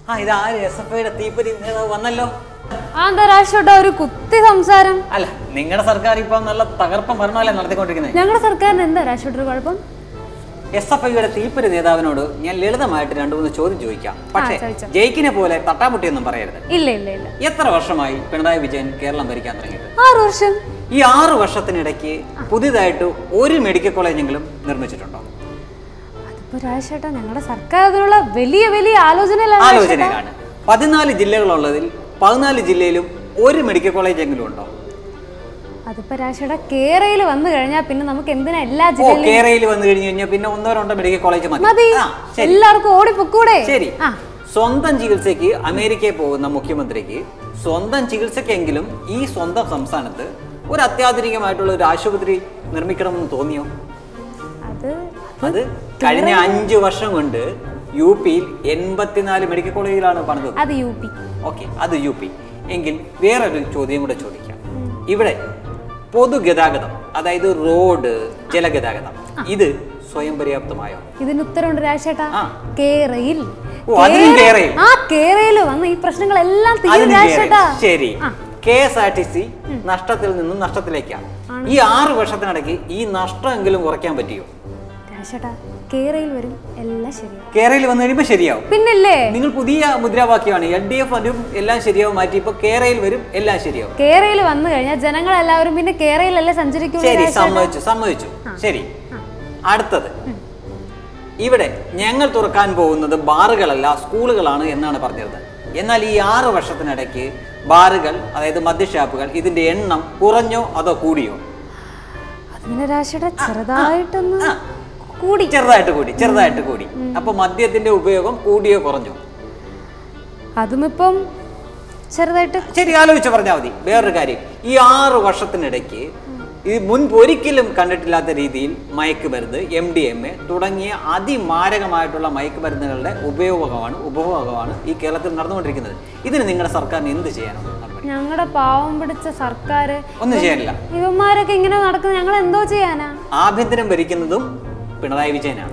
ആ ഇത് ആര് എസ് എഫ് ഐയുടെ തീപ്പൊരി നേതാവ് വന്നല്ലോ ആ എന്താ രാഷ്ട്രോട്ട ഒരു കുത്തി സംസാരം അല്ല നിങ്ങളുടെ സർക്കാർ ഇപ്പം നല്ല തകർപ്പം ഭരണമല്ലേ നടത്തിക്കൊണ്ടിരിക്കുന്നത് ഞങ്ങളുടെ സർക്കാരിന് എന്താ രാഷ്ട്രോട്ട ഒരു കുഴപ്പം എസ് എഫ് ഐയുടെ തീപ്പൊരി നേതാവിനോട് ഞാൻ ലളിതമായിട്ട് രണ്ടു മൂന്ന് ചോദ്യം ചോദിക്കാം പക്ഷേ ചോദിച്ചോ. ജയിക്കിനെ പോലെ തട്ടാമുട്ടിയൊന്നും പറയരുത് ഇല്ല ഇല്ല ഇല്ല എത്ര വർഷമായി പിണറായി വിജയൻ കേരളം ഭരിക്കാൻ തുടങ്ങിയിട്ട് ആറ് വർഷം ഈ ആറ് വർഷത്തിനിടയ്ക്ക് പുതിയതായിട്ട് ഒരു മെഡിക്കൽ കോളേജെങ്കിലും നിർമ്മിച്ചിട്ടുണ്ടോ അതിപ്പോ രാജേട്ടാ ഞങ്ങളുടെ സർക്കാർ അതിനുള്ള വലിയ വലിയ ആലോചനയിലാണ് രാജേട്ടാ. ആലോചനയിലാണ് പതിനാല് ജില്ലകളുള്ളതിൽ പതിനാല് ജില്ലയിലും ഒരു മെഡിക്കൽ കോളേജ് എങ്കിലും ഉണ്ടോ അതിപ്പോ രാജേട്ടാ കേരളയിൽ വന്നു കഴിഞ്ഞാൽ പിന്നെ നമുക്ക് എന്തിനാ എല്ലാ ഓ ജില്ലയിലും കേരളയിൽ വന്നു കഴിഞ്ഞു കഴിഞ്ഞാൽ പിന്നെ ഒന്നോ രണ്ടോ മെഡിക്കൽ കോളേജ് മതി മതി ആ, ശരി എല്ലാവർക്കും ഓടിപ്പൊക്കൂടെ ശരി ആ സ്വന്തം ചികിത്സയ്ക്ക് അമേരിക്കയിൽ പോകുന്ന മുഖ്യമന്ത്രിക്ക് സ്വന്തം ചികിത്സയ്ക്കെങ്കിലും ഈ സ്വന്തം സംസ്ഥാനത്ത് ഒരു അത്യാധുനികമായിട്ടുള്ള ഒരു ആശുപത്രി നിർമ്മിക്കണമെന്ന് തോന്നിയോ അത് അത് കഴിഞ്ഞ അഞ്ചു വർഷം കൊണ്ട് യു പിയിൽ എൺപത്തിനാല് മെഡിക്കൽ കോളേജിലാണ് പണിതത് അത് യു പി ഓക്കെ അത് യു പി എങ്കിൽ വേറൊരു ചോദ്യം കൂടെ ചോദിക്കാം ഇവിടെ പൊതുഗതാഗതം അതായത് റോഡ് ജലഗതാഗതം ഇത് സ്വയം പര്യാപ്തമായോ ഇതിന് ഉത്തരവുണ്ട് രാജേട്ടാ ആ. കേരയിൽ ഓ, അതിനും കേരയിൽ. ആ കേരയിൽ വന്ന ഈ പ്രശ്നങ്ങളെല്ലാം തീരും അതിന് രാജേട്ടാ കേറി. ശരി ആ. K S R T C നഷ്ടത്തിൽ നിന്നും നഷ്ടത്തിലേക്കാണ് ഈ ആറ് വർഷത്തിനിടയ്ക്ക് ഈ നഷ്ടമെങ്കിലും കുറയ്ക്കാൻ പറ്റിയോ രാജേട്ടാ കേരയിൽ വരും എല്ലാം ശരിയാവും കേരളയിൽ വന്നു കഴിയുമ്പോൾ ശരിയാവും പിന്നില്ലേ നിങ്ങൾ പുതിയ മുദ്രാവാക്യമാണ് എൽ ഡി എഫ് വരും എല്ലാം ശരിയാവും മാറ്റി ഇപ്പൊ കേരളയിൽ വരും എല്ലാം ശരിയാവും കേരയിൽ വന്നു കഴിഞ്ഞാൽ ജനങ്ങളെല്ലാവരും പിന്നെ കേരളയിലല്ലേ സഞ്ചരിക്കുള്ളൂ ശരി രാജേട്ടാ. സമ്മതിച്ചു സമ്മതിച്ചു ശരി അടുത്തത് ഇവിടെ ഞങ്ങൾ തുറക്കാൻ പോകുന്നത് ബാറുകളല്ല സ്കൂളുകളാണ് എന്നാണ് പറഞ്ഞത് എന്നാൽ ഈ ആറ് വർഷത്തിനിടയ്ക്ക് ബാറുകൾ അതായത് മദ്യഷാപ്പുകൾ ഇതിന്റെ എണ്ണം കുറഞ്ഞോ അതോ കൂടിയോ അതിങ്ങനെ രാജേട്ടാ ചെറുതായിട്ടൊന്ന് ആ. കൂടി ചെറുതായിട്ട് കൂടി ചെറുതായിട്ട് കൂടി അപ്പൊ മദ്യത്തിന്റെ ഉപയോഗം കൂടിയോ കുറഞ്ഞോ അതും ഇപ്പം ചെറുതായിട്ട് ശരി ആലോചിച്ച് പറഞ്ഞാൽ മതി വേറൊരു കാര്യം ഈ ആറ് വർഷത്തിനിടയ്ക്ക് ഈ മുൻപ് ഒരിക്കലും കണ്ടിട്ടില്ലാത്ത രീതിയിൽ മയക്കുമരുന്ന് എം ഡി എം എ തുടങ്ങിയ അതിമാരകമായിട്ടുള്ള മയക്കുമരുന്നുകളുടെ ഉപയോഗമാണ് ഉപഭോഗമാണ് ഈ കേരളത്തിൽ നടന്നുകൊണ്ടിരിക്കുന്നത് ഇതിന് നിങ്ങളുടെ സർക്കാരിന് എന്ത് ചെയ്യാനാണ് നടപടി? ഞങ്ങളുടെ പാവം പിടിച്ച സർക്കാർ ഒന്നും ചെയ്യാനില്ല ഇവന്മാരൊക്കെ ഇങ്ങനെ നടക്കുന്ന ഞങ്ങൾ എന്തോ ചെയ്യാനാ ആഭ്യന്തരം ഭരിക്കുന്നതും പിണറായി വിജയനാണ്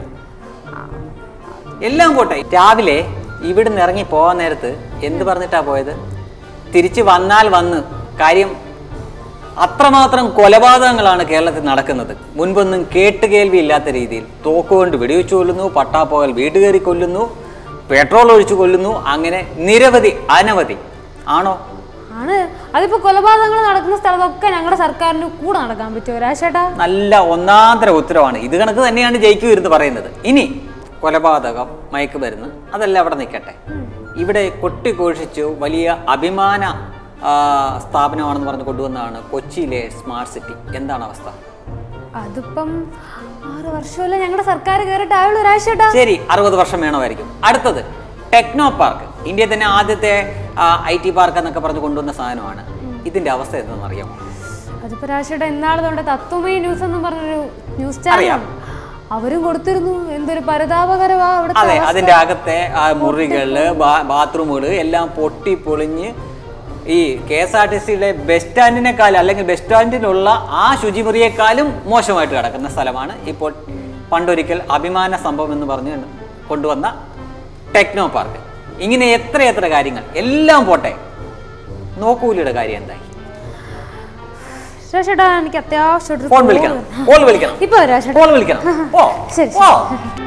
എല്ലാം പോട്ടെ രാവിലെ ഇവിടുന്ന് ഇറങ്ങി പോകാൻ നേരത്ത് എന്ത് പറഞ്ഞിട്ടാ പോയത് തിരിച്ച് വന്നാൽ വന്ന് കാര്യം അത്രമാത്രം കൊലപാതകങ്ങളാണ് കേരളത്തിൽ നടക്കുന്നത് മുൻപൊന്നും കേട്ടുകേൾവി ഇല്ലാത്ത രീതിയിൽ തോക്കുകൊണ്ട് വെടിവെച്ച് കൊല്ലുന്നു പട്ടാപ്പോകൽ വീട്ടുകയറി കൊല്ലുന്നു പെട്രോൾ ഒഴിച്ചു കൊല്ലുന്നു അങ്ങനെ നിരവധി അനവധി ആണോ ആണ് അതിപ്പോ കൊലപാതകങ്ങൾ നടക്കുന്ന സ്ഥലത്തൊക്കെ ഞങ്ങളുടെ സർക്കാരിന് കൂടെ നടക്കാൻ പറ്റുമോ രാജേട്ടാ നല്ല ഒന്നാന്തര ഉത്തരവാണ് ഇത് കണക്ക് തന്നെയാണ് ജയിക്കു ഇരുന്ന് പറയുന്നത് ഇനി കൊലപാതകം മയക്കുമരുന്ന് അതെല്ലാം അവിടെ നിൽക്കട്ടെ ഇവിടെ കൊട്ടിഘോഷിച്ചു വലിയ അഭിമാന ആ, സ്ഥാപനമാണെന്ന് പറഞ്ഞ് കൊണ്ടുവന്നതാണ് കൊച്ചിയിലെ സ്മാർട്ട് സിറ്റി എന്താണ് അവസ്ഥ അതിപ്പം ആറ് വർഷമല്ലേ ഞങ്ങളുടെ സർക്കാർ കയറിയിട്ട് ആയുള്ളൂ രാജേട്ടാ ശരി അറുപത് വർഷം വേണമായിരിക്കും അടുത്തത് ടെക്നോ പാർക്ക് ഇന്ത്യയിൽ തന്നെ ആദ്യത്തെ ഐ ടി പാർക്ക് എന്നൊക്കെ പറഞ്ഞ് കൊണ്ടുവന്ന സാധനമാണ് ഇതിന്റെ അവസ്ഥ എന്താണെന്ന് അറിയാമോ അതിപ്പോ രാജേട്ടാ ഇന്നാളതുകൊണ്ട് തത്വമയി ന്യൂസ് എന്ന് പറഞ്ഞൊരു ന്യൂസ് അറിയാം. ചാനൽ അവരും കൊടുത്തിരുന്നു എന്തൊരു പരിതാപകരമാ അവിടുത്തെ അതെ അവസ്ഥ. അതിന്റെ അകത്തെ ആ മുറികള് ബാത്റൂമുകൾ എല്ലാം പൊട്ടി പൊളിഞ്ഞ് ഈ കെ എസ് ആർ ടി സിയുടെ ബസ് സ്റ്റാൻഡിനേക്കാളും അല്ലെങ്കിൽ ബസ് സ്റ്റാൻഡിലുള്ള ആ ശുചിമുറിയേക്കാളും മോശമായിട്ട് കിടക്കുന്ന സ്ഥലമാണ് ഇപ്പോൾ പണ്ടൊരിക്കൽ അഭിമാന സംഭവം എന്ന് പറഞ്ഞ് കൊണ്ടുവന്ന ടെക്നോ പാർക്ക് ഇങ്ങനെ എത്ര എത്ര കാര്യങ്ങൾ എല്ലാം പോട്ടെ നോക്കൂലിയുടെ കാര്യം എന്തായി രാജേട്ടാ എനിക്ക് അത്യാവശ്യമായിട്ട് ഫോൺ വിളിക്കണം കോൾ വിളിക്കണം ഇപ്പൊ രാജേട്ടാ കോൾ വിളിക്കണം ഓ ശരി, ഓ